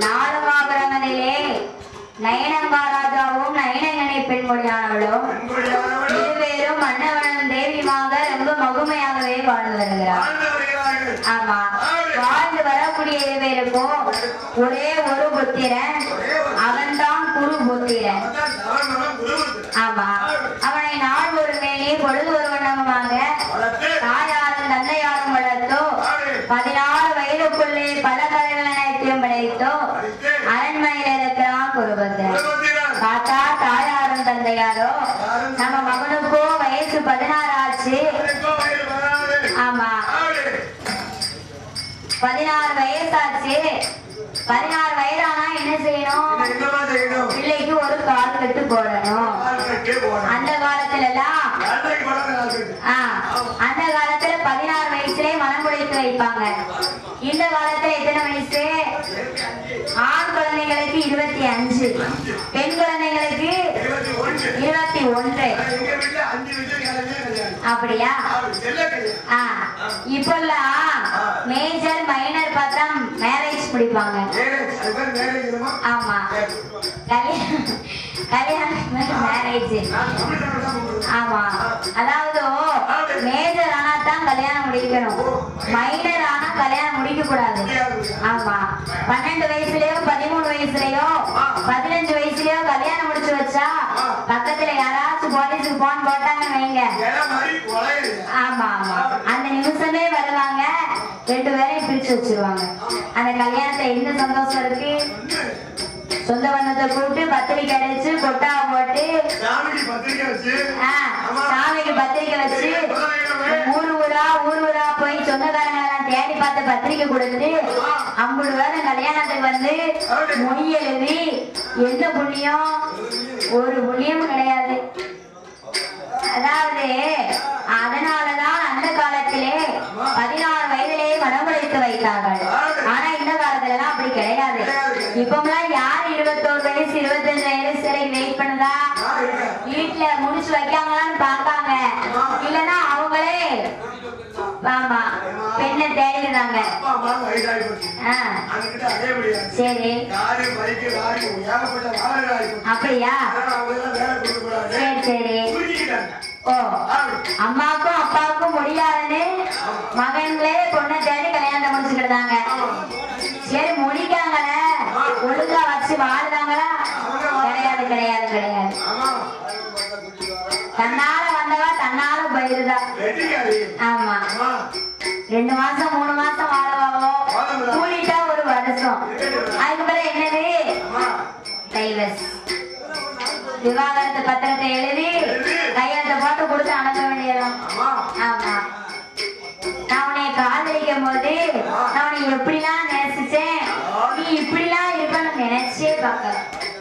நாலுமாபுரங்களிலே நயனங்காராஜாவும் நயனங்கனை பெண்மொழியானவளும் பெண்கொடியானவளும் இருவேரும் மன்னவனும் தேவியுமாக ரொம்ப மகுமையாகவே வாழ்ந்து வருகிறார் வாழ்ந்து வருகிறார்கள் ஆமா வாழ்ந்து வரக்கூடிய இருவேருக்கும் ஒரே ஒரு புத்திரன் அவன்தான் குரு புத்திரன் அதான் தவறுமலம் குருவுக்கு ஆமா அவனை நாள் ஒரு மேலே பொழுது ஒரு வண்ணமாக வளர்த்து தாயாரும் தந்தையாரும் வளர்த்தோ பதினாறு வயதுக்குள்ளே பல கலைகள் அனைத்தையும் படைத்தோ அரண்மனையில் இருக்கிறான் குருபந்தன் குருபுத்திரன் பார்த்தா தாயாரும் தந்தையாரோ நம்ம மகனுக்கோ வயசு பதினாறு ஆச்சு அவனுக்கோ வயது வராது ஆமா ஆடு பதினாறு வயசாச்சு பதினாறு வயதானா என்ன செய்யணும் என்ன என்னமா செய்யணும் பிள்ளைக்கு ஒரு கால் கட்டு போடணும் வாழ்க்கைக்கே போகணும் அந்த காலத்துல எல்லாம் வாழ்க்கைக்கு போடாத வாழ்க்கைக்கு ஆ, அந்த காலத்துல பதினாறு வயசுலயே மனம் முடித்து வைப்பாங்க இந்த காலத்துல எத்தனை வயசு ஆண் குழந்தைங்களுக்கு இருபத்தி அஞ்சு பெண் குழந்தைங்களுக்கு இருபத்தி ஒன்று இருபத்தி ஒன்று எங்க வீட்டுல அஞ்சு வயசு கிளம்பியே கல்யாணம் அப்படியா ஆடு செல்ல கல்யாணம் ஆ, இப்பெல்லாம் மேஜர் மைனர் பார்த்தா மேரேஜ் முடிப்பாங்க மேரேஜ் அது பேர் மேரேஜ் ஆமா கல்யாணம் கல்யாணம் மேரேஜ் நான் தமிழ் தமிழ் தான் கூப்பிடுவேன். ஆமா அதாவது மேஜர் ஆனா தான் கல்யாணம் முடிக்கணும் மைனர் ஆனா கல்யாணம் முடிக்க கூடாது ஆமா பன்னெண்டு வயசுலயோ பதிமூணு வயசுலயோ பதினஞ்சு வயசுலயோ கல்யாணம் முடிச்சு வச்சா பக்கத்துல யாராச்சும் போலீஸுக்கு போன் போட்டாங்கன்னு வைங்க இலை மாதிரி கொலையுது. ஆமா ஆமா அந்த நிமிஷமே வருவாங்க ரெண்டு பேரையும் பிரிச்சு வச்சிருவாங்க அந்த கல்யாணத்தை என்ன சந்தோஷம் இருக்கு சொந்த பந்தத்தை கூப்பிட்டு பத்திரிக்கை அடிச்சு கொட்டா போட்டு சாமிக்கு பத்திரிக்கை வச்சு ஆ, சாமிக்கு பத்திரிக்கை வச்சு ஊர் ஊரா ஊர் ஊரா போய் சொந்தக்காரங்க எல்லாம் தேடி பார்த்து பத்திரிக்கை கொடுத்து ஐம்பது பேரை கல்யாணத்துக்கு வந்து மொய் எழுதி என்ன புண்ணியம் ஒரு புண்ணியமும் கிடையாது அதாவது அதனாலதான் அந்த காலத்திலே பதினாறு வயதிலேயே மனமுடைத்து வைத்தார்கள் ஆனா இந்த காலத்துல எல்லாம் அப்படி கிடையாது இப்பமெல்லாம் யார் இருபத்தோரு வயசு இருபத்தஞ்சு வயசு வரை வெயிட் பண்ணுதா நான் இருக்கேன். வீட்டுல முடிச்சு வைக்காங்களான்னு பாக்காங்க இல்லன்னா அவங்களே ஆமா பெண்ணை தேடிடுறாங்க அப்பா அம்மா வயசாகி போச்சு ஆ, அங்கிட்ட அதே முடியாது சரி காரு பைக்கு லாரி ஏகப்பட்ட வாகனங்கள் ஆகி போச்சு அப்படியா அதனால அவங்க எல்லாம் வேலை கொடுக்க கூடாது சரி சரி புரிஞ்சுக்கிட்டாங்க ஓ ஆடு. அம்மாவுக்கும் அப்பாவுக்கும் முடியாதுன்னு மகன்களே பொண்ணை தேடி கல்யாணத்தை முடிச்சுக்கிட்டாங்க சரி முடிக்காங்களே ஒழுங்கா வச்சு வாழ்றாங்களா கிடையாது கிடையாது கிடையாது ஆமா தன்னால வந்தவா தன்னால போயிருதா வெட்டிக்காரி ஆமா ஆமா ரெண்டு மாசம் மூணு மாசம் வாழவாவோ கூலிட்டா ஒரு வருஷம் அதுக்கு பிறகு என்னது ஆமா டைவர்ஸ் விவாகரத்து பத்திரத்தை எழுதி கையெழுத்து போட்டு கொடுத்து அனுப்ப வேண்டியதும் ஆமா ஆமா நான் உன்னை காதலிக்கும் போது நான் உன்னை எப்படிலாம் நேசிச்சேன் நீ இப்படிலாம் இருப்பேன்னு நினைச்சே பார்க்கல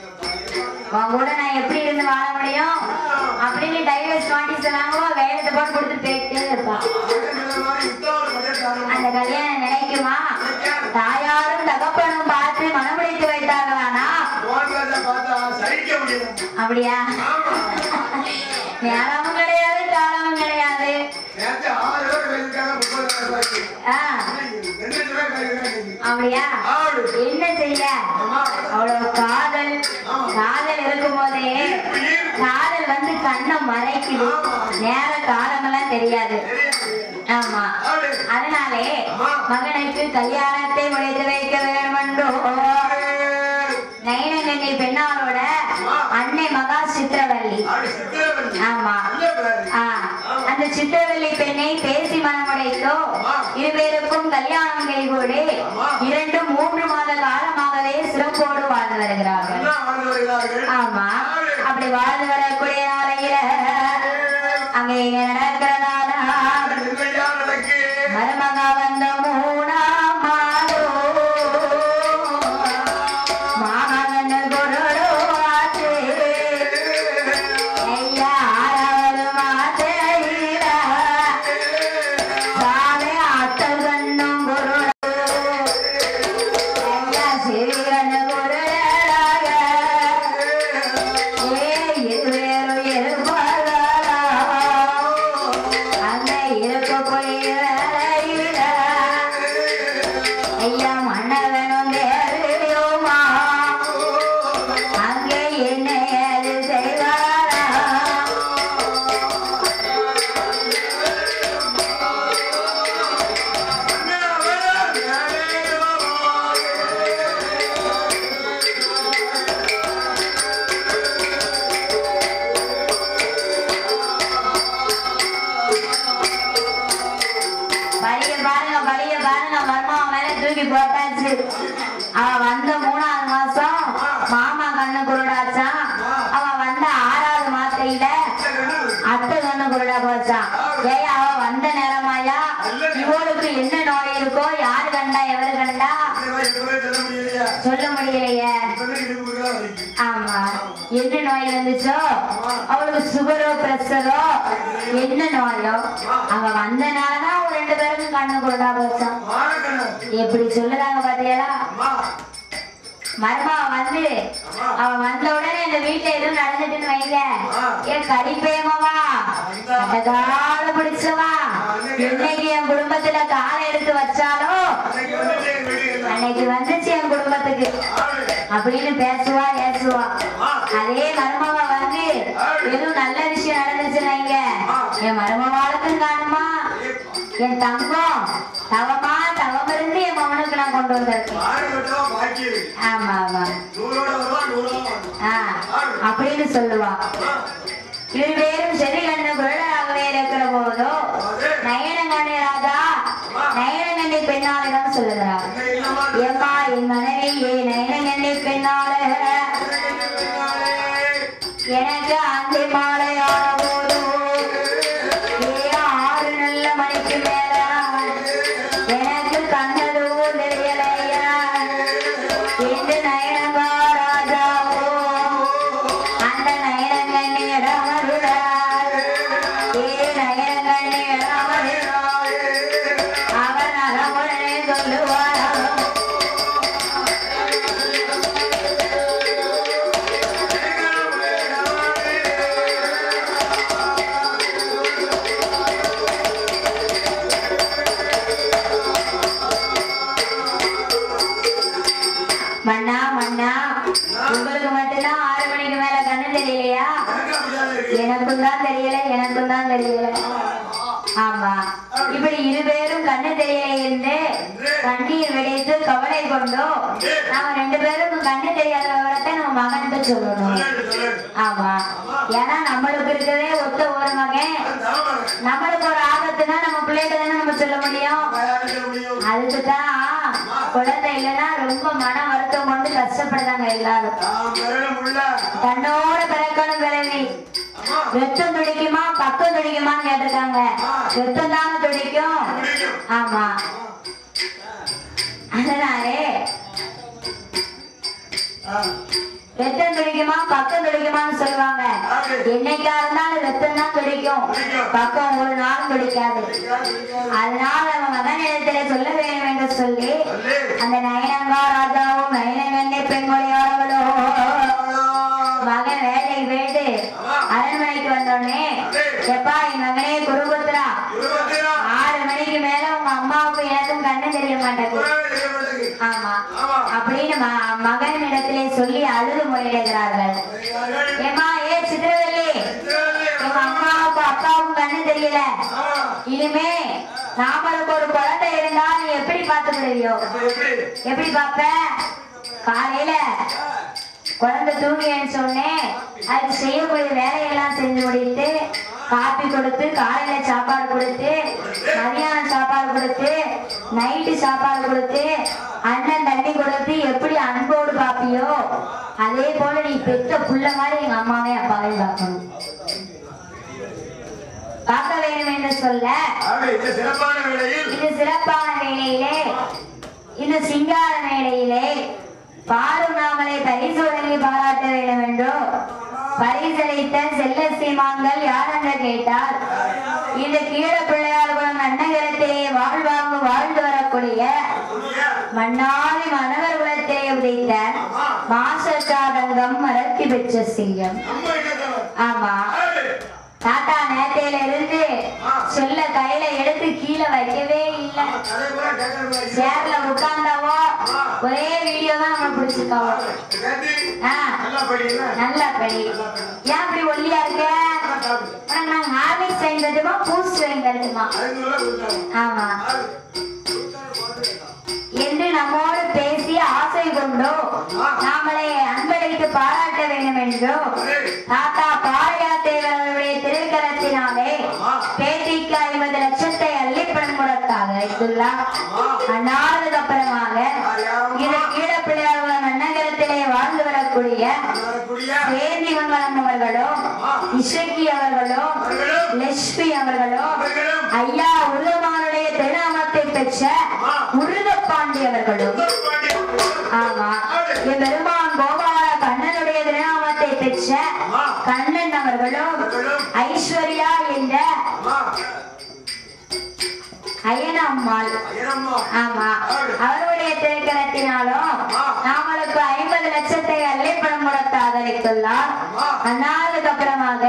உன் கூட நான் எப்படி இருந்து வாழ முடியும் அப்படின்னு டைவர்ஸ் நோட்டீஸ் வாங்குவோ கையெழுத்து போட்டு கொடுத்து போயிட்டே இருப்பான் இந்த மாதிரி உத்தரவு பண்ணிட்டாங்க அந்த கல்யாணம் நினைக்குமா தாயாரும் தகப்பனும் பார்த்து மனமுடித்து வைத்தார்களானா மோகன்ராஜா பார்த்தா சகிக்க முடியல அப்படியா ஆமா நேரமும் கிடையாது காலமும் கிடையாது நேத்து ஆறு பேர் கையிருக்காங்க முப்பது ரூபாய்க்கு ஆ, ரெண்டு பேர் கையிருக்காங்க அப்படியா ஆடு என்ன செய்ய ஆமா அவ்வளவு காதல் காதல் இருக்கும் போதே உயிர் காதல் வந்து கண்ணை மறைக்குது நேர காலமெல்லாம் தெரியாது ஆமா ஆடு அதனாலே மகனுக்கு கல்யாணத்தை முடித்து வைக்க வேண்டுமென்றோ நயனங்கண்ணி பெண்ணாளோட அன்னை மகா சித்திரவல்லி ஆடு சித்திரவல்லி ஆமா நல்ல பேரு ஆ, அந்த சித்திரவல்லி பெண்ணை பேசி மனமுடைத்தோ இருவருக்கும் கல்யாணம் கைகூடி இரண்டு மூன்று மாத காலமாகவே சிறப்போடு வாழ்ந்து வருகிறார்கள் என்ன வாழ்ந்து வருகிறார்கள் ஆமா அப்படி வாழ்ந்து வரக்கூடிய நாளையில அங்கே இங்க நடக்கிறதானா என்னையா நடக்கு மருமகா வந்த மூணாம் மாதோ மாமகன் குருடோ ஆச்சு ஐயா ஆறாவது மாத்தையில சாலை ஆட்டல் கண்ணும் குருடோ ஐயா சிறிகன் குருடராக ஏ இருவேறு இருப்பாரா இருந்து இடுப்புக்கு தான் வலிக்கும். ஆமா என்ன நோய் வந்துச்சோ அவளுக்கு சுகரோ பிரஷரோ என்ன நோயோ அவ வந்தனாலதான் அவங்க ரெண்டு பேருக்கும் கண்ணு கொண்டா போச்சான் மானக்கண்ணு. எப்படி சொல்லுறாங்க பாத்தியாளா அம்மா, மருமா வந்து அவ வந்த உடனே இந்த வீட்டுல எதுவும் நடந்துட்டுன்னு வைங்க ஏன் கடிப்பேமாவா அந்த கால பிடிச்சவா என்னைக்கு என் குடும்பத்துல காலை எடுத்து வச்சாலும் அன்னைக்கு வந்துட்டு எங்க வீட்டுக்கு இருந்தா. அன்னைக்கு வந்துச்சு என் குடும்பத்துக்கு ஆளு. அப்படின்னு பேசுவா ஏசுவா அம்மா, அதே மருமவ வந்து எதுவும் நல்ல விஷயம் நடந்துச்சுன்னு வைங்க என் மருமவாளுக்கும் காணுமா என் தங்கம் தவமா தவம் இருந்து என் மகனுக்கு நான் கொண்டு வந்திருக்கேன் மானக்கட்டவா பாக்கி இருக்கு. ஆமா ஆமா நூறோட வருவா, நூறோட வருவா. ஆ, அப்படின்னு சொல்லுவா அம்மா, இருவேரும் செடி கண்ணு குரலாகவே இருக்கிற போதும் நயனங்கண்ணி ராஜா நயனங்கண்ணி பெண்ணாளிடம் சொல்லுகிறார் என்ன இல்லம்மா, ஏம்மா என் மனைவியே நயனங்கண்ணி பெண்ணாள பின்னாலே. எனக்கு அந்தி மாலையான போதும் ஏ ஆறு நல்ல மணிக்கு மேல எனக்கு கண்ணதும் தெரியலையா என்று நயனங்கா ராஜாவோ அந்த நயனங்கண்ணியிடம் அருளார் ஏ நயனங்கண்ணியிடம் அருளார் அவன் அறமுடனே சொல்லுவாராம் மண்ணா மண்ணா உங்களுக்கு மட்டும்தான் ஆறு மணிக்கு மேல கண்ணு தெரியலையா எனக்கு அப்படிதான் இருக்கு. எனக்கும் தான் தெரியல எனக்கும் தான் தெரியல ஆமா இப்படி இருவேரும் கண்ணு தெரியலை என்று கண்ணீர் வெடித்து கவலை கொண்டோ நாம ரெண்டு பேருக்கும் கண்ணு தெரியாத விவரத்தை நம்ம மகன்கிட்ட சொல்லணும் சொல்லு, சொல்லு. ஆமா ஏன்னா நம்மளுக்கு இருக்கதே ஒத்த ஒரு மகன் அது தவறாங்க. நம்மளுக்கு ஒரு ஆபத்துனா நம்ம பிள்ளைகிட்ட தானே நம்ம சொல்ல முடியும் யாருக்கு முடியும்? அதுக்கு தான் குழந்தை இல்லைன்னா ரொம்ப மன வருத்தம் கொண்டு கஷ்டப்படுறாங்க எல்லாரும் நான் பிறகு முள்ள. தன்னோட பிறக்கணும் பிறவி அம்மா, ரத்தம் துடிக்குமா பக்கம் துடிக்குமான்னு கேட்டிருக்காங்க ரத்தம் தானே துடிக்கும் பிடிக்கும். ஆமா அதனாலே ஆ, ரத்தம் துடிக்குமா பக்கம் துடிக்குமான்னு சொல்லுவாங்க என்னைக்கா இருந்தாலும் ரத்தம் தான் துடிக்கும் பக்கம் ஒரு நாளும் துடிக்காது பிடிக்காது, பிடிக்காது. அதனால நம்ம மகனிடத்திலே சொல்ல வேண்டும் என்று சொல்லி சொல்லு. அந்த நயனங்கா ராஜாவும் நயனங்கண்ணே பெண்மொழியாளர்களோ மகன் வேலைக்கு போயிட்டு அரண்மனைக்கு வந்தோடனே எப்பா என் மகனே குருபுத்திரா இருபத்தினா, ஆறு மணிக்கு மேல உங்க அம்மாவுக்கும் எனக்கும் கண்ணு தெரிய மாட்டேங்குது புறவே தெரிய மாட்டேங்குது. ஆமா ஆமா. அப்படின்னு ம- மகனிடத்திலே சொல்லி அழுது முறையிடுகிறார்கள் வருகிறார்கள். ஏமா ஏ சித்திரவல்லி சித்திரவதை, எங்க அம்மாவுக்கும் அப்பாவுக்கும் கண்ணு தெரியல ஆ, இனிமே நாமளுக்கு ஒரு குழந்தை இருந்தா நீ எப்படி பார்த்துக்கிடுவியோ இப்ப எப்படி? எப்படி பாப்ப காலையில குழந்தை தூங்கி எழுந்த உடனே அதுக்கு செய்யக்கூடிய வேலையெல்லாம் செஞ்சு முடித்து காப்பி கொடுத்து காலையில சாப்பாடு கொடுத்து மதியானம் சாப்பாடு கொடுத்து நைட்டு சாப்பாடு கொடுத்து அண்ணன் தண்ணி கொடுத்து எப்படி அன்போடு பாப்பியோ அதே போல நீ பெத்த புள்ள மாதிரி எங்க அம்மாவே அப்பாவையும் பார்க்கணும் பார்க்க வேண்டும் என்று சொல்ல ஆக, இந்த சிறப்பான வேளையில் இது சிறப்பான வேளையிலே இந்த சிங்கார மேடையிலே பாடும் நாமளை பரிசு வழங்கி பாராட்ட வேண்டும் என்றோ பரிசளித்த செல்ல சீமான்கள் யார் என்று கேட்டால் இந்த கீழ பிள்ளையார்குளம் அன்னகரத்திலே வாழ்வாங்கு வாழ்ந்து வரக்கூடிய மன்னாரி மனவர் குலத்திலே உதைத்த மாசச்சாதங்கம் மரத்தி பெற்ற சிங்கம் நம்ம இனத்தவர். ஆமா ஆளு. தாத்தா நேத்தையில இருந்து சொல்ல கையில எடுத்து கீழே வைக்கவே இல்லை தலைமுறை கேட்கற மாதிரி. சேர்ல உட்கார்ந்தாவோ ஒரே வீடியோ தான் நம்ம பிடிச்சிருக்காவோ கேட்டு, ஆ, நல்லா படிங்க. நல்லா படி ஏன் இப்படி ஒல்லியா இருக்க நல்லா சாப்பிடு. உனக்கு நான் ஹார்லிக்ஸ் வாங்கி தரட்டுமா பூஸ்ட் வாங்கி தரட்டுமா ஐநூறு ரூபாய் கொடுத்தாங்க. ஆமா ஆளு. என்று நம்மோடு பேசி ஆசை கொண்டோ நாமளை அன்பளித்து பாராட்ட வேண்டும் என்றோ தாத்தா பாளையா தேவர்களுடைய திருக்கரத்தினாலே பேட்டிக்கு ஐம்பது லட்சத்தை அள்ளி பண்புறத்தாக வைத்துள்ளார் அன்னாரதுக்கு அப்புறமாக இது கீழப்பிள்ளையாளர் அன்னகரத்திலே வாழ்ந்து வரக்கூடிய வரக்கூடிய சேந்தி மங்கலம் அவர்களும் இசக்கி அவர்களும் அவர்களும் லட்சுமி அவர்களும் அவர்களும் ஐயா உருமானுடைய திருநாமத்தை பெற்று பெற்ற முருகப்பாண்டி அவர்களும் ஆமா என் பெருமான் கோபால கண்ணனுடைய திருநாமத்தை பெற்ற கண்ணன் அவர்களும் ஐஸ்வர்யா என்ற அய்யனம்மாள் ஆமா அவருடைய திரைக்கணத்தினாலும் நாமளுக்கு ஐம்பது லட்சத்தை அள்ளி பணம் கொடுத்து ஆதரித்துள்ளார் அன்னாருக்கு அப்புறமாக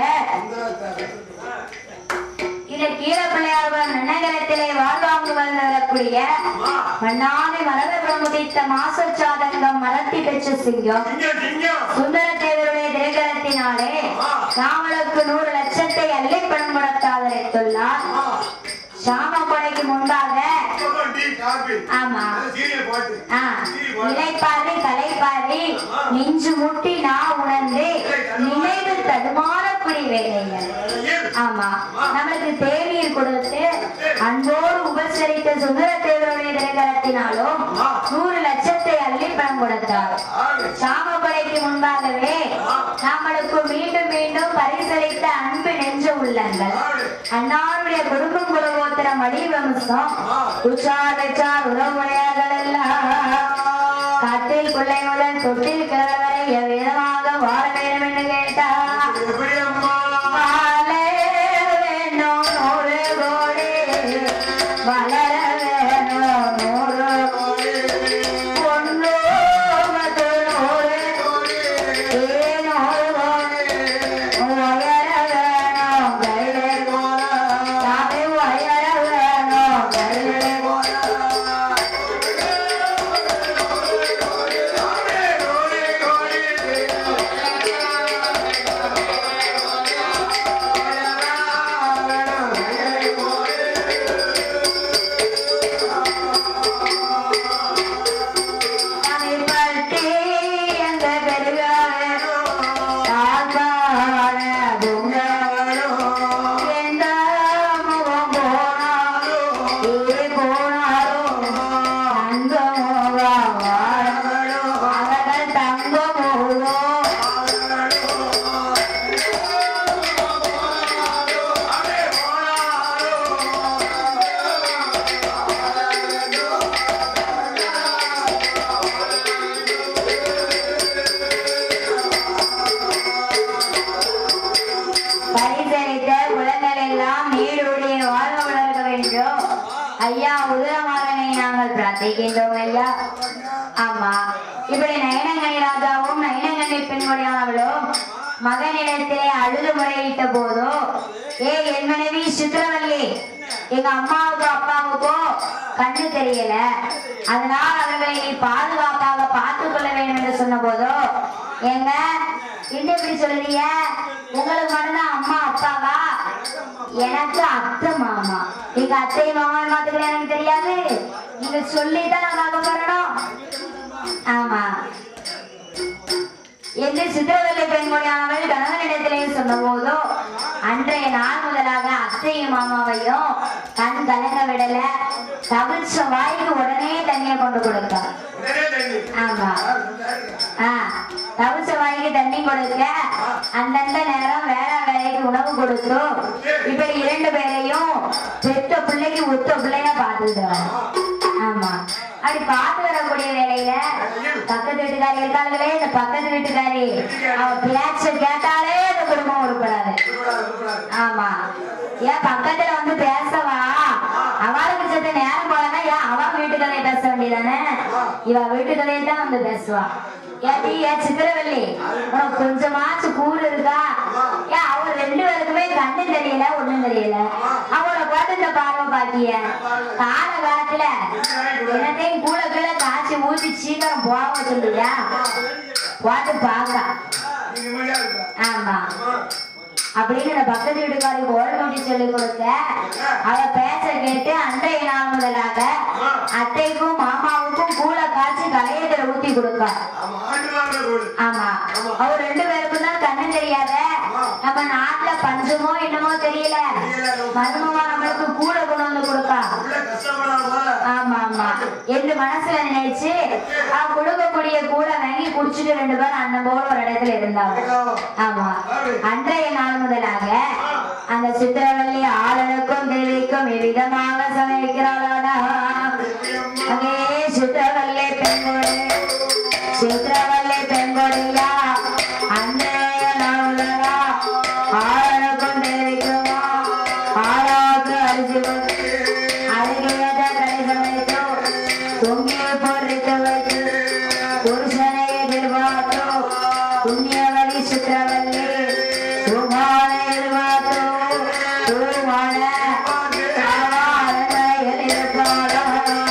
இந்த கீழப்பிள்ளையார்வன் நன்னகரத்திலே வாழ்வாங்கு வந்து வரக்கூடிய மண்ணாதி மரத பிரமுதித்த மாசச்சாதங்கம் மரத்தி பெற்ற சிங்கம் சுந்தர தேவருடைய திரைக்கணத்தினாலே நாமளுக்கு நூறு லட்சத்தை அள்ளி பணம் கொடுத்து ஆதரித்துள்ளார் சாமப்படைக்கு முன்பாக ஆமா ஆ, இலைப்பாரி கலைப்பாரி நெஞ்சு முட்டி நான் உணர்ந்து நினைவு தடுமாறக்கூடிய வேலைகள் ஆமா நமக்கு தேநீர் கொடுத்து அன்போடு உபசரித்த சுந்தர தேவருடைய திரைக்கரத்தினாலும் நூறு லட்சத்தை அள்ளி பணம் கொடுத்தார் சாமப்படைக்கு முன்பாகவே நம்மளுக்கு மீண்டும் மீண்டும் பரிசளித்த அன்பு நெஞ்ச உள்ளங்கள் அன்னாருடைய குடும்பம் குலகோத்திரம் வடிவம்சம் உச்சார் வெச்சார் உறவுடையார்கள் எல்லாம் கட்டில் பிள்ளை முதல் தொட்டில் கிழவர் வரை எவ்விதமாக வாழ வேண்டும் என்று கேட்டார் வாழ வேண்டும் நூறு கோடி வளர வேணும் நூறு ஒன்று பத்து நூறு ஏனூறு உயர வேணும் கையிலே சாமி உயர வேணும் கையிலே சாமி பட்டி எங்க பெருகாவே தாழ்வான பொங்கலும் எந்த முகம் போனாலும் ஏ போனாலும் தங்க முகம் அவர்கள் தங்க முகம் பரிசளித்த குலங்கள் எல்லாம் நீடுடைய வாழ்க வளர்க்க வேண்டும் ஐயா உதயமாறனை நாங்கள் பிரார்த்திக்கின்றோம் ஐயா ஆமா இப்படி நயனங்கனி ராஜாவும் நயனங்கனி பெண்மொழியானவளும் மகனிடத்திலே அழுது முறையிட்ட போதோ ஏ என் மனைவி சித்திரவல்லி எங்க அம்மாவுக்கோ அப்பாவுக்கோ கண்ணு தெரியல அதனால் அவர்களை நீ பாதுகாப்பாக பார்த்துக் கொள்ள வேண்டும் என்று சொன்ன போதோ எங்க என்ன இப்படி சொல்றீங்க உங்களுக்கு மட்டும்தான் அம்மா அப்பாவா எனக்கு அத்தை மாமா எங்க அத்தை மாமா மாத்துக்கிற எனக்கு தெரியாது நீங்க சொல்லிதான் நான் பார்க்க வரணும் ஆமா என்று சித்திரவதை பெண்மொழியானவள் கணவனிடத்திலே சொன்ன போதோ அன்றைய நாள் முதலாக அத்தையும் மாமாவையும் கண் கலங்க விடல தவிர்ச்ச வாய்க்கு உடனே தண்ணியை கொண்டு கொடுத்தார் ஆமா ஆ, தவிச்ச வாய்க்கு தண்ணி கொடுக்க அந்தந்த நேரம் வேற வேலைக்கு உணவு கொடுத்தோம் இப்படி இரண்டு பேரையும் பெத்த பிள்ளைக்கு உத்த பிள்ளையா பார்த்துக்கிறாங்க ஆமா அப்படி பார்த்து வரக்கூடிய வேலையில பக்கத்து வீட்டுக்காரி இருக்காங்களே இந்த பக்கத்து வீட்டுக்காரி அவ பேச்ச கேட்டாலே அந்த குடும்பம் உருப்படாது ஆமா ஏன் பக்கத்துல வந்து பேசவா அவளுக்கு செத்த நேரம் போலன்னா ஏன் அவ வீட்டு கதையை பேச வேண்டியதானே இவ வீட்டு கதையை தான் வந்து பேசுவா ஏடி ஏன் சித்திரவல்லி உனக்கு கொஞ்சமாச்சும் கூறு இருக்கா ஏன் அவ ரெண்டு பேருக்குமே கண்ணு தெரியல ஒண்ணும் தெரியல அவளை பார்த்து இந்த பார்வை பாக்கிய கால காலத்துல என்னத்தையும் கூட கீழே காய்ச்சி ஊத்தி சீக்கிரம் போக சொல்லுயா பார்த்து பாக்கா ஆமா அப்படின்னு இந்த பக்கத்து வீட்டுக்காரிக்கு ஓல்நோட்டி சொல்லி கொடுக்க அவ பேச்ச கேட்டு அன்றைய நாள் முதலாக அத்தைக்கும் மாமாவுக்கும் கூழ காய்ச்சி கலையத்துல ஊத்தி கொடுக்க ஆமா அவர் ரெண்டு பேருக்கும் தான் கண்ணு தெரியாத நம்ம நாட்டுல பஞ்சமோ என்னமோ தெரியல மருமமா நம்மளுக்கு கூட கொண்டு வந்து கொடுக்கா ஆமா ஆமா என்று மனசுல நினைச்சு அவ கொடுக்கக்கூடிய கூட வாங்கி குடிச்சிட்டு ரெண்டு பேரும் அண்ணன் போல ஒரு இடத்துல இருந்தாங்க ஆமா அன்றைய நாள் முதலாக அந்த சித்திரவள்ளி ஆளனுக்கும் தேவிக்கும் எவ்விதமாக சமைக்கிறாளா அங்கே சித்திரவல்லே பெண்கொடி சித்திரவல்லே பெண்கொடியா அன்றைய நாளுலகா ஆளுக்கும் தேவிக்குமா ஆளாக்கு அரிசி கொண்டு அருகேத கடைகள் வைத்து தொங்கி பொறித்து வைத்து புருஷனை எதிர்பார்த்து புண்ணியவழி சித்திரவல்லி சுமான எதிர்பார்த்து தூமான அரண்மனையில் இருப்பாளா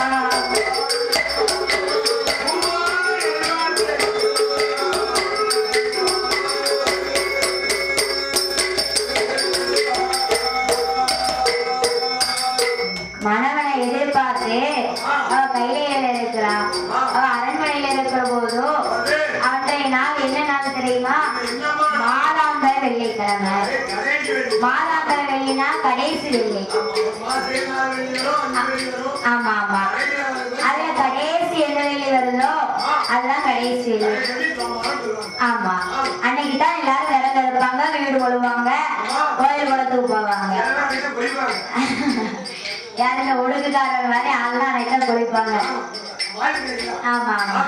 மணவனை எதிர்பார்த்து அவ கையில இருக்கிறான் அவ அரண்மனையில இருக்கிற போது அன்றைய நாள் என்ன நாள் தெரியுமா மாதாந்திர வெள்ளிக்கிழமை மாதாந்திர வெள்ளினா கடைசி வெள்ளி ஆமா ஆமா அதுல கடைசி என்ன வெள்ளி வருதோ அதுதான் கடைசி வெள்ளி ஆமா அன்னைக்கு தான் எல்லாரும் விரதம் இருப்பாங்க வீடு கொள்வாங்க கோயில் குளத்துக்கு போவாங்க யார் இந்த ஒடுக்குக்காரர் மாதிரி அதெல்லாம் அன்னைக்கு தான் குளிப்பாங்க ஆமா ஆமா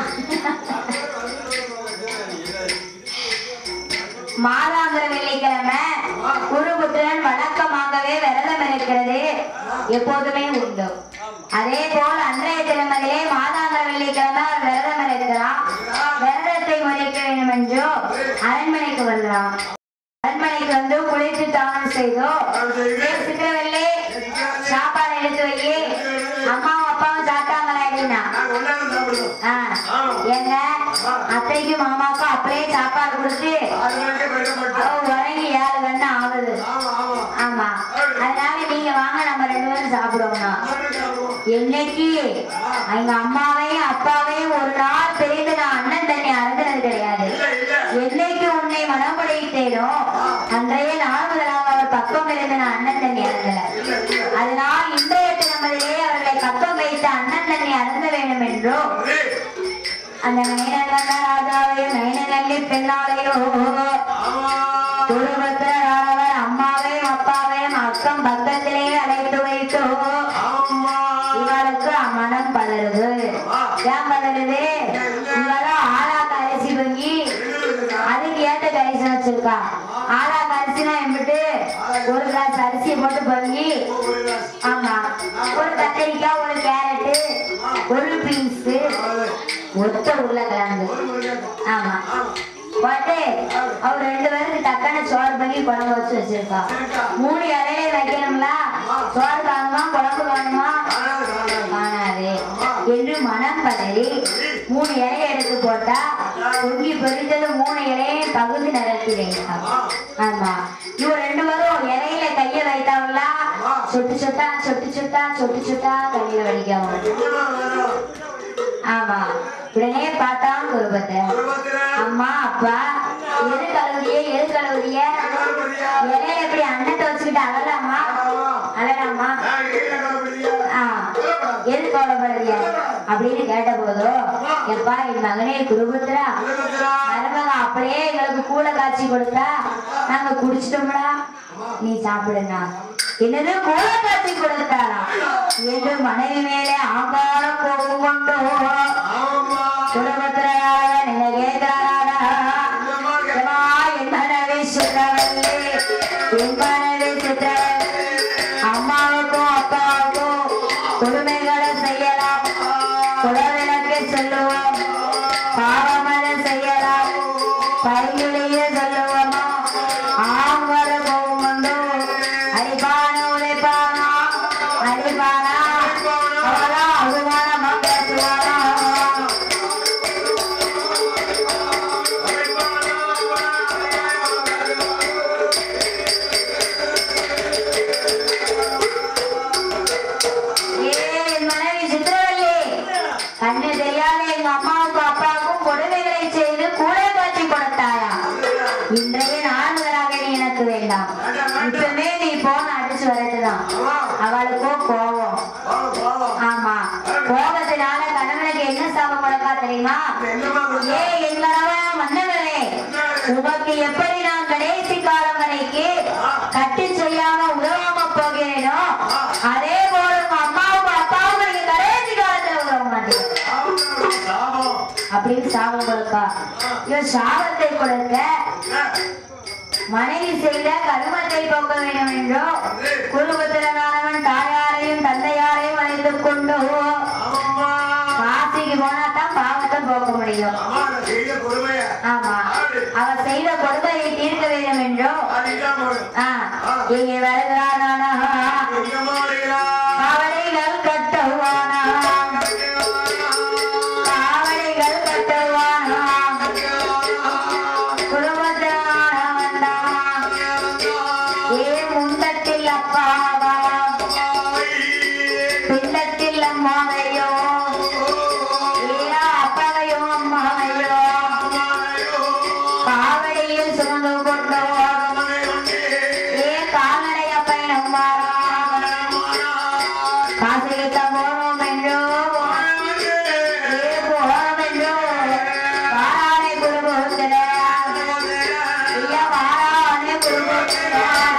மாதாந்திர வெள்ளிக்கிழமை குருபுத்திரன் வழக்கமாகவே விரதம் இருக்கிறது எப்போதுமே உண்டு அதே போல் அன்றைய தினமதிலே மாதாந்திர வெள்ளிக்கிழமை அவர் விரதம் இருக்கிறான் விரதத்தை முறைக்க வேண்டும் என்றோ அரண்மனைக்கு வருகிறான் அரண்மனைக்கு வந்து குளித்து தானம் செய்தோ சித்திரவெள்ளி சாப்பாடு எடுத்து வை அம்மாவும் அப்பாவும் சாப்பிட்டாங்களா அப்படின்னா ஆ, ஏங்க அத்தைக்கும் மாமாக்கும் அப்படியே சாப்பாடு கொடுத்து அவ உறங்கி ஏழு கண்ணு ஆகுது ஆமா அதனால நீங்க வாங்க நம்ம ரெண்டு பேரும் சாப்பிடுவோம்னா என்னைக்கு எங்க அம்மாவையும் அப்பாவையும் ஒரு நாள் பிரிந்து நான் அண்ணன் தண்ணி அறந்தது கிடையாது என்னைக்கு உன்னை மனம் படைத்தேனோ அன்றைய நாள் முதலாக அவர் பக்கம் இருந்து நான் அண்ணன் தண்ணி அறந்தல அதனால் இன்றைய தினமதிலே அவர்களை பக்கம் வைத்து அண்ணன் தண்ணி அருந்த வேண்டும் என்றோ அந்த நயனகண்ட ராஜாவையும் நயனகல்லி பெண்ணாலையோ குடும்பத்தினர் அம்மாவையும் அப்பாவையும் அக்கம் பக்கத்திலே அழைத்து வைத்து இவளுக்கு மனம் பதறுது ஏன் பதறுது இவளும் ஆளாக்கு அரிசி பொங்கி அதுக்கு ஏத்த கரிசனம் வச்சிருக்கா ஆளாக்கு அரிசினா எம்பிட்டு ஒரு கிளாஸ் அரிசியை போட்டு பொங்கி ஆமா ஒரு கத்திரிக்காய் ஒரு கேரட்டு ஒரு பீன்ஸ் ஒத்த உருளைக்கிழங்கு ஆமா போட்டு அவர் ரெண்டு பேருக்கு தக்கான சோறு பண்ணி குழம்பு வச்சு வச்சிருக்கா மூணு இலையில வைக்கணும்ல சோறு காணுமா குழம்பு காணுமா காணாது என்று மனம் பதறி மூணு இலையை எடுத்து போட்டா பொங்கி பொரித்தது மூணு இலையை பகுதி நிரப்பி வைத்தான் ஆமா இவன் ரெண்டு பேரும் இலையில கைய வைத்தாங்களா சொட்டு சொட்டா சொட்டு சொட்டா சொட்டு சொட்டா கையில வலிக்கவும் ஆமா உடனே பார்த்தான் குருபத்தை அம்மா அப்பா எது கழுவுறிய எது கழுவுறிய இலையில எப்படி அன்னத்தை வச்சுக்கிட்டு அழலாமா அழலாமா ஆ எது கவலைப்படுறிய அப்படின்னு கேட்ட போதோ எப்பா என் மகனே குருபுத்திரா மருமக அப்படியே எங்களுக்கு கூட காய்ச்சி கொடுத்தா நாங்க குடிச்சிட்டோம்டா நீ சாப்பிடுனா என்னது கூட காய்ச்சி கொடுத்தாரா என்று மனைவி மேலே ஆங்கார கோபம் கொண்டோ குருபுத்திராக நீங்க கேட்கிறாரா ஏம்மா, என் மனைவி சுத்தவல்லி, என் மனைவி சுத்தவல்லி. அம்மாவுக்கும் அப்பாவுக்கும் கொடுமைகளை செய்யலாம் குலவிளக்கு சொல்லுவோம் பாவமரை செய்யலாம் பையிலேயே சொல்லுவோமா ஆங்கர கோமண்டோ அடிப்பான உழைப்பானா அடிப்பானா அவளா அவமானமா பேசுவானா ஏய், என் மனைவி சித்திரவல்லி, கண்ணு தெரியாத எங்க அம்மாவுக்கும் அப்பாவுக்கும் கொடுமைகளை செய்து கூடை காட்சி கொடுத்தாயா இன்றைய நாள் முதலாக நீ எனக்கு வேண்டாம் இப்பவே நீ போன அடிச்சு வரதுதான் அவளுக்கோ கோபம் ஆமா கோபத்தினால கணவனுக்கு என்ன சாபம் கொடுக்கா தெரியுமா ஏ எங்களவ மன்னவரே உமக்கு எப்படி நான் கடைசி காலம் வரைக்கு கட்டி செய்யாம உதவாம போகிறேனோ அதே போல உங்க அம்மாவுக்கும் அப்பாவுக்கும் நீங்க கடைசி காலத்துல உதவ அப்படின்னு சாபம் கொடுக்கா இவன் சாபத்தை கொடுக்க மனைவி செய்த கருமத்தை போக்க வேண்டும் என்றோ குருபுத்திரனானவன் தாயாரையும் தந்தையாரையும் அழைத்துக் கொண்டு ஆமாம்மா. காசிக்கு போனா தான் பாவத்தை போக்க முடியும் அம்மா, நான் செய்த கொடுமையை ஆமா அவ செய்த கொடுமையை தீர்க்க வேண்டும் என்றோ அது இல்லாம போடும். ஆ, இங்கே வருகிறானா எங்கம்மா வருகிறா? காவடிகள் கட்டுவானா காவடிகள் கட்டுவானா குடும்பத்தினானவன் தான் ஏ முண்டத்தில் அப்பாவா பிண்டத்தில் அம்மாவையோ ஏ அப்பாவையோ அம்மாவையோ காவடியில் சுமந்து கொண்டோ ஏ கால்நடை பயணம் வாரா காசிகிட்ட போனோம் என்றோ ஏ போனோம் என்றோ வாரானே குடும்பத்தில ஐயா வாரானே குடும்பத்தில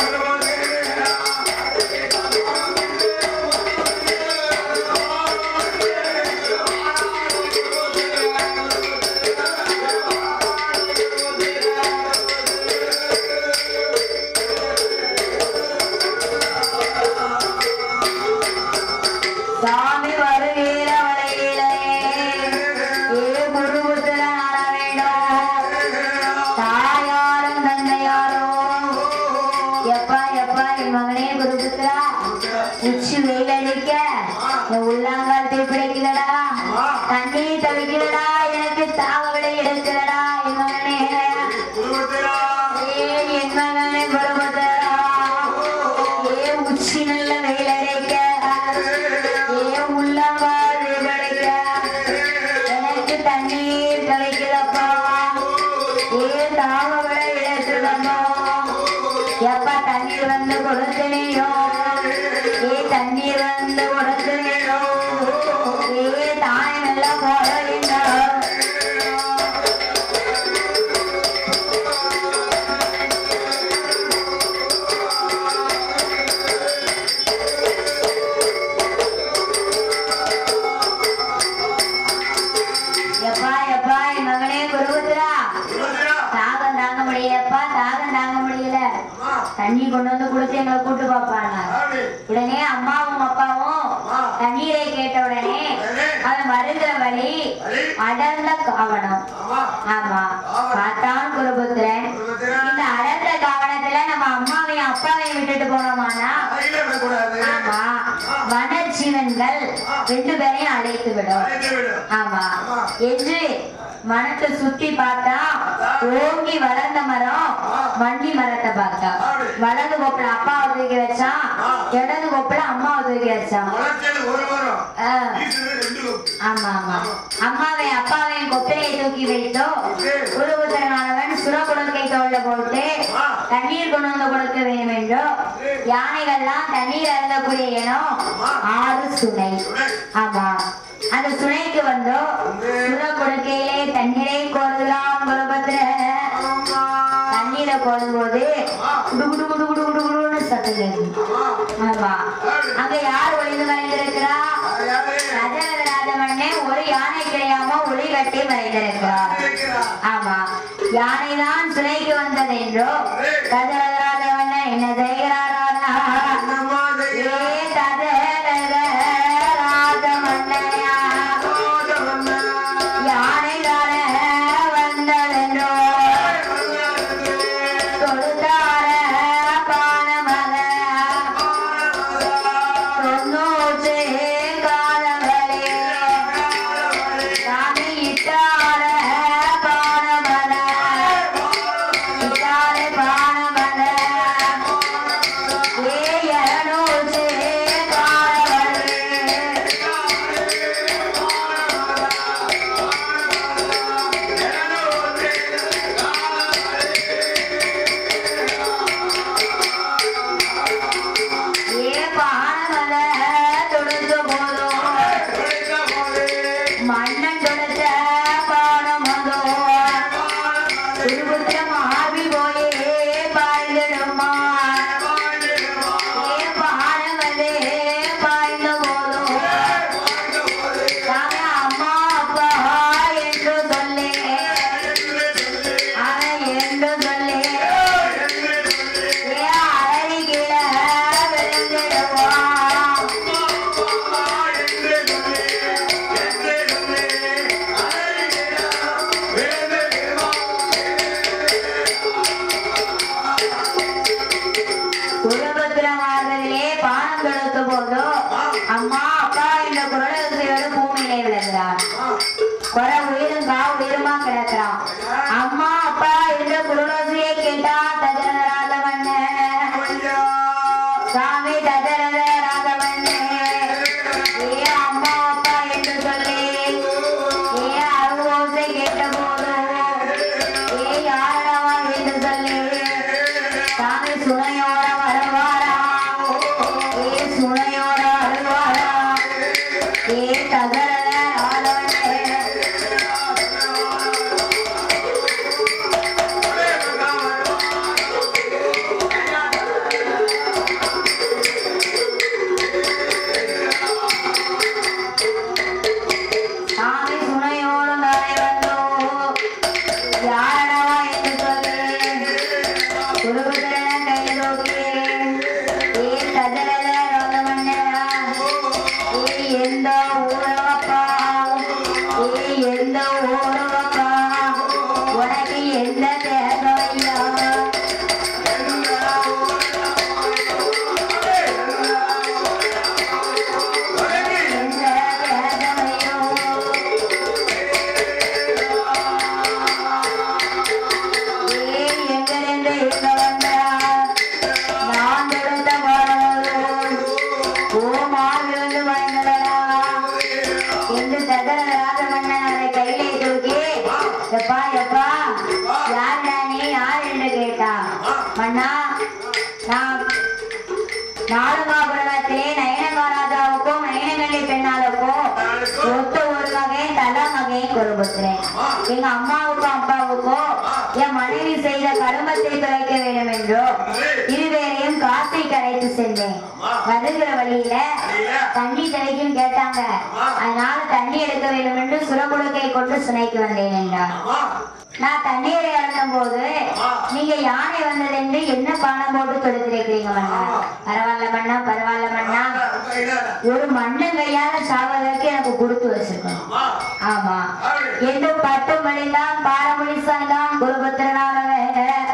சாமி வருகிற வரையிலே ஏ குருபுத்திர நாட வேண்டும் தாயாரும் தந்தையாரும் எப்பா எப்பா என் மகனே குருபுத்திரா உச்சி வெயிலடிக்க என் உள்ளாங்கால் தீப்பிடிக்கிறடா தண்ணீர் தவிக்கிறடா எனக்கு தாவலை எடுக்கிறடா என் மகனே ஏ என் மகனே குருபுத்திரா ஏ உச்சி நல்ல வெயிலடிக்க ஏ உள்ளாங்கால் தீப்பிடிக்க எனக்கு தண்ணீர் கிடைக்குதப்பா ஏ தாமரை இழக்குதப்பா எப்ப தண்ணீர் வந்து கொடுத்தனையோ ஏ தண்ணீர் வந்து கொடுத்தனையோ ஏ தாய் நல்லா போட வேண்டும் எப்பா எப்பா என் மகனே குருபுத்திரா தாகம் தாங்க முடியலப்பா தாகம் தாங்க முடியல தண்ணி கொண்டு வந்து கொடுத்து எங்களை கூட்டு பாப்பாங்க உடனே அம்மாவும் அப்பாவும் தண்ணீரை கேட்ட உடனே அவன் வருகிற வழி அடர்ந்த காவணம் ஆமா பார்த்தான் குருபுத்திரன் இந்த அடர்ந்த காவணத்துல நம்ம அம்மாவையும் அப்பாவையும் விட்டுட்டு போனோமானா ஆமா வனஜீவன்கள் ரெண்டு பேரையும் அழைத்து விடும் ஆமா என்று மனத்தை சுத்தி பார்த்தா ஓங்கி வளர்ந்த மரம் வண்டி மரத்தை பார்த்தா வலது கொப்புல அப்பா ஒதுக்கி வச்சான் இடது கொப்புல அம்மா ஒதுக்கி வச்சான் ஆ, ஆமா ஆமா அம்மாவை அப்பாவையும் கொப்பிலையை தூக்கி வைத்தோ குருபுத்திரனானவன் சுர குடுக்கை தோல்ல போட்டு தண்ணீர் கொண்டு வந்து கொடுக்க வேண்டும் என்றோ யானைகள்லாம் தண்ணீர் அருந்தக்கூடிய இடம் ஆறு சுனை ஆமா அந்த சுனைக்கு வந்தோ சுர கொடுக்கையிலே தண்ணீரை கோருகிறான் குருபத்திரன் தண்ணீரை கோரும்போது குடு குடு குடு குடு குடு குடுன்னு சத்தம் கேக்குது. ஆமா அங்க யார் ஒளிந்து மறைந்திருக்கிறா ராஜராஜமன்னே ஒரு யானை கிடையாம ஒளி கட்டி மறைந்திருக்கிறார் ஆமா யானைதான் சிலைக்கு வந்தது என்றோ கஜராஜமன்ன என்ன செய்கிறாரா ஏ கஜராஜமன்னையா யானை தானே வந்ததென்றோ கொடுத்தார பானமக தொன்னூற்று காலங்களே சாமி இட்டார பானமல இட்டார பானமல ஏ இரநூற்று காலங்களே ஏ பானமல தொடுத்த போதும் மன்னன் தொடுத்த பானமதோ திருபுத்திரம் ஆவி போயே பாய்ந்திடுமா ஏ பானமலே பாய்ந்த போதும் தாங்க அம்மா அப்பா என்று எந்த தேவையோ எந்த தேவையோ ஏன் எங்கிருந்து இங்க வந்தார் நான் கொடுத்த பாடலும் ஓமாவிலிருந்து வந்ததடா என்று தகரராஜ மன்னன் அதை கையிலே தூக்கி எப்பா எப்பா யாருடா நீ யார் என்று கேட்டா மன்னா நான் நாடகாபுரத்திலே நயனகாராஜாவுக்கும் நயனகள்ளி பெண்ணாளுக்கும் ஒத்த ஒரு வகை தல வகை கொடுபுத்திரேன் எங்க அம்மாவுக்கும் அப்பாவுக்கும் என் மனைவி செய்த கருமத்தை குறைக்க வேண்டும் என்றோ இருவேரையும் காசை கரைத்து சென்றேன் வருகிற வழியில தண்ணி தெளிக்கும் கேட்டாங்க அதனால தண்ணி எடுக்க வேண்டும் என்று சுரகுடுக்கை கொண்டு சுனைக்கு வந்தேன் என்றார் நான் தண்ணீரை இறங்கும் போது நீங்க யானை வந்தது என்று என்ன பானம் போட்டு கொடுத்திருக்கிறீங்க மன்னா பரவாயில்ல மண்ணா பரவாயில்ல மண்ணா ஒரு மண்ணன் கையால சாவதற்கு எனக்கு கொடுத்து வச்சிருக்கணும் ஆமா என்று பட்டு மொழிதான் பாரமொழி சாய்தான் குருபத்திரனானவன்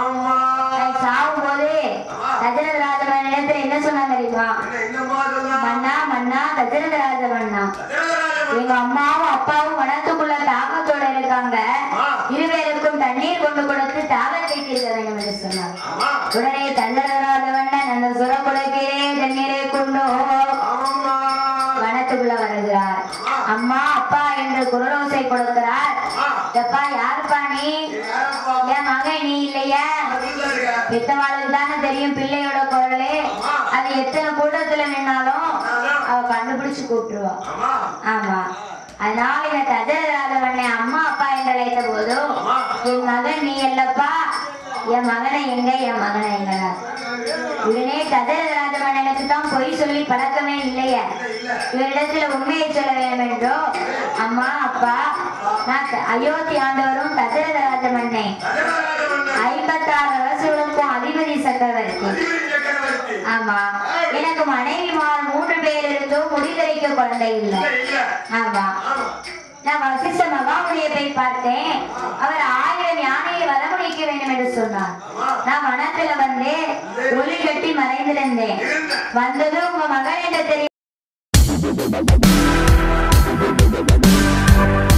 சாவும் போது தஜரதராஜவன் இடத்துல என்ன சொன்னாங்க தெரியுமா மன்னா மன்னா தஜரதராஜ மன்னா எங்க அம்மாவும் அப்பாவும் வனத்துக்குள்ள தாகத்தோட இருக்காங்க இருவேருக்கும் தண்ணீர் கொண்டு கொடுத்து தாகத்தை தீர்க்க வேண்டும் என்று சொன்னார் உடனே தண்டராஜவண்ணன் அந்த சுரக்குலக்கிலே தண்ணீரை கொண்டு வனத்துக்குள்ள வருகிறார் அம்மா அப்பா என்று குரலோசை கொடுக்கிறார் எப்பா யாருப்பா நீ என் மகன் நீ இல்லையா பெத்தவாளுக்கு தானே தெரியும் பிள்ளையோட குரலு அது எத்தனை கூட்டத்துல நின்னாலும் அவ கண்டுபிடிச்சு கூப்பிட்டுருவா ஆமா அதனால இந்த தஜராதவண்ணை அம்மா அப்பா என்று அழைத்த போதும் என் மகன் நீ இல்லப்பா என் மகனை எங்க என் மகனை எங்கடா உடனே தஜராஜவண்ணனுக்கு தான் பொய் சொல்லி பழக்கமே இல்லையே இவரிடத்துல உண்மையை சொல்ல வேண்டும் என்றோ அம்மா அப்பா நான் த- அயோத்தி ஆண்டவரும் தசரதராஜ மன்னே ஐம்பத்தாறு அரசுகளுக்கும் அதிபதி சக்கரவர்த்தி ஆமா எனக்கு மனைவிமார் மூன்று பேர் இருந்தும் முடிதறிக்க குழந்தை இல்லை ஆமா நான் வசிஷ்ட மகாமுனியை போய் பார்த்தேன் அவர் ஆயிரம் யானையை வரமுடிக்க வேண்டும் என்று சொன்னார் நான் வனத்துல வந்து ஒளி கட்டி மறைந்திருந்தேன் வந்ததும் உங்க மகன் என்று தெரியும்